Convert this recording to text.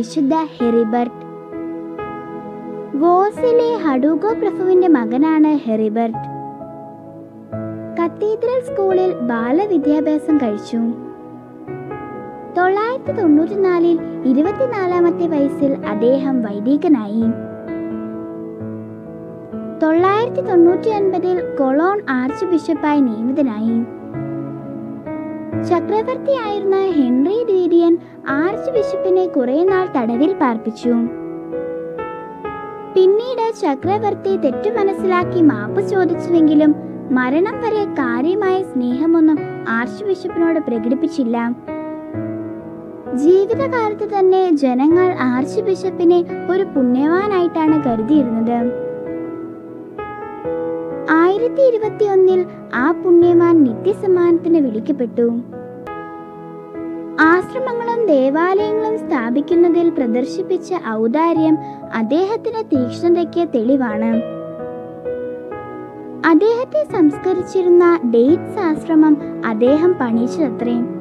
വിശുദ്ധ ഹെറിബർട്ട് വോസിലെ ഹഡൂഗോ പ്രഭുവിന്റെ മകനാണ് ഹെറിബർട്ട് കത്തീഡ്രൽ സ്കൂളിൽ ബാലവിദ്യാഭ്യാസം കഴിച്ചു തൊള്ളായിരത്തി തൊണ്ണൂറ്റിനാലിൽ ഇരുപത്തിനാലാമത്തെ വയസ്സിൽ അദ്ദേഹം വൈദികനായി തൊള്ളായിരത്തി തൊണ്ണൂറ്റി ഒൻപതിൽ കൊളോൺ ആർച്ച് ബിഷപ്പായി നിയമിതനായി ചക്രവർത്തിയായിരുന്ന ഹെൻറി ഡീഡിയൻ ആർച്ച് ബിഷപ്പിനെ കുറെ നാൾ തടവിൽ പാർപ്പിച്ചു പിന്നീട് ചക്രവർത്തി തെറ്റു മനസ്സിലാക്കി മാപ്പ് ചോദിച്ചുവെങ്കിലും മരണം വരെ കാര്യമായ സ്നേഹമൊന്നും ആർച്ച് ബിഷപ്പിനോട് പ്രകടിപ്പിച്ചില്ല ജീവിതകാലത്ത് തന്നെ ജനങ്ങൾ ആർച്ച് ബിഷപ്പിനെ ഒരു പുണ്യവാനായിട്ടാണ് കരുതിയിരുന്നത് ആയിരത്തി ഇരുപത്തിയൊന്നിൽ ആ പുണ്യവാൻ നിത്യസമ്മാനത്തിന് വിളിക്കപ്പെട്ടു ആശ്രമങ്ങളും ദേവാലയങ്ങളും സ്ഥാപിക്കുന്നതിൽ പ്രദർശിപ്പിച്ച ഔദാര്യം അദ്ദേഹത്തിന്റെ തീക്ഷ്ണതയ്ക്ക് തെളിവാണ് അദ്ദേഹത്തെ സംസ്കരിച്ചിരുന്ന ഡേറ്റ്സ് ആശ്രമം അദ്ദേഹം പണിയിച്ചതത്രേ